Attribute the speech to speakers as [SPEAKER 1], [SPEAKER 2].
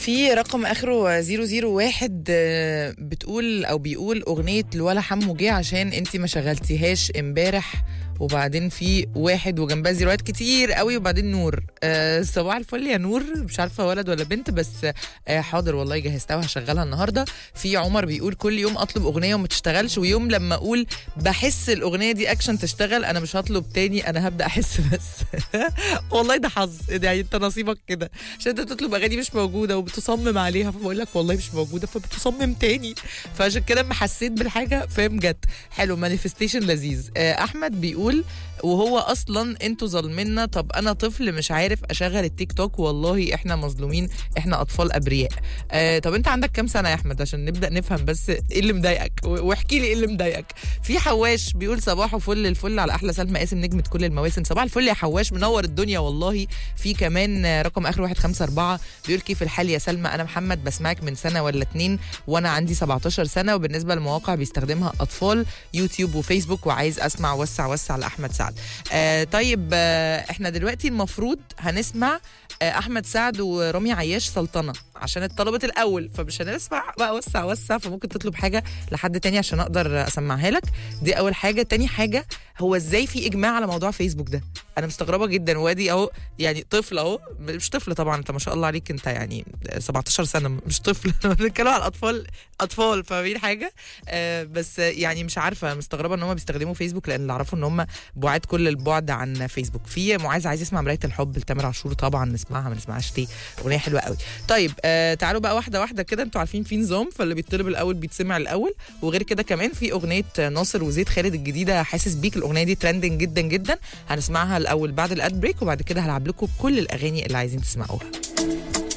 [SPEAKER 1] في رقم اخره 001 آه، بتقول او بيقول اغنيه الولا حمو جه عشان انت ما شغلتيهاش امبارح وبعدين في واحد وجنبها زيروات كتير قوي وبعدين نور آه صباح الفل يا نور مش عارفه ولد ولا بنت بس آه حاضر والله جهزتها وهشغلها النهارده في عمر بيقول كل يوم اطلب اغنيه وما تشتغلش ويوم لما اقول بحس الاغنيه دي اكشن تشتغل انا مش هطلب تاني انا هبدا احس بس والله ده حظ يعني انت نصيبك كده عشان انت تطلب اغاني مش موجوده وبتصمم عليها فبقول لك والله مش موجوده فبتصمم تاني فعشان كده ما حسيت بالحاجه فاهم جت حلو مانيفستيشن لذيذ آه احمد بيقول وهو اصلا انتوا ظالمينا طب انا طفل مش عارف اشغل التيك توك والله احنا مظلومين احنا اطفال ابرياء آه طب انت عندك كام سنه يا احمد عشان نبدا نفهم بس ايه اللي مضايقك و- واحكي لي ايه اللي مضايقك في حواش بيقول صباحه فل الفل على احلى سلمى قاسم نجمه كل المواسم صباح الفل يا حواش منور الدنيا والله في كمان آه، رقم اخر 154 بيقول كيف الحال يا سلمى انا محمد بسمعك من سنه ولا اتنين وانا عندي 17 سنه وبالنسبه للمواقع بيستخدمها اطفال يوتيوب وفيسبوك وعايز اسمع وسع وسع لاحمد سعد آه طيب آه احنا دلوقتي المفروض هنسمع آه احمد سعد ورامي عياش سلطنه عشان اتطلبت الاول فمش هنسمع بقى وسع وسع فممكن تطلب حاجه لحد تاني عشان اقدر اسمعها لك دي اول حاجه تاني حاجه هو ازاي في اجماع على موضوع فيسبوك ده انا مستغربه جدا وادي اهو يعني طفل اهو مش طفل طبعا انت ما شاء الله عليك انت يعني 17 سنه مش طفل بنتكلم على الاطفال اطفال فاهمين حاجه آه بس يعني مش عارفه مستغربه ان هم بيستخدموا فيسبوك لان اللي اعرفه ان هم بعاد كل البعد عن فيسبوك في معاذ عايز يسمع مرايه الحب لتامر عاشور طبعا نسمعها ما نسمعهاش ليه اغنيه حلوه قوي طيب آه تعالوا بقى واحده واحده كده انتوا عارفين في نظام فاللي بيطلب الاول بيتسمع الاول وغير كده كمان في اغنيه ناصر وزيد خالد الجديده حاسس بيك الاغنيه دي ترندنج جدا جدا هنسمعها الاول بعد الاد بريك وبعد كده هلعب لكم كل الاغاني اللي عايزين تسمعوها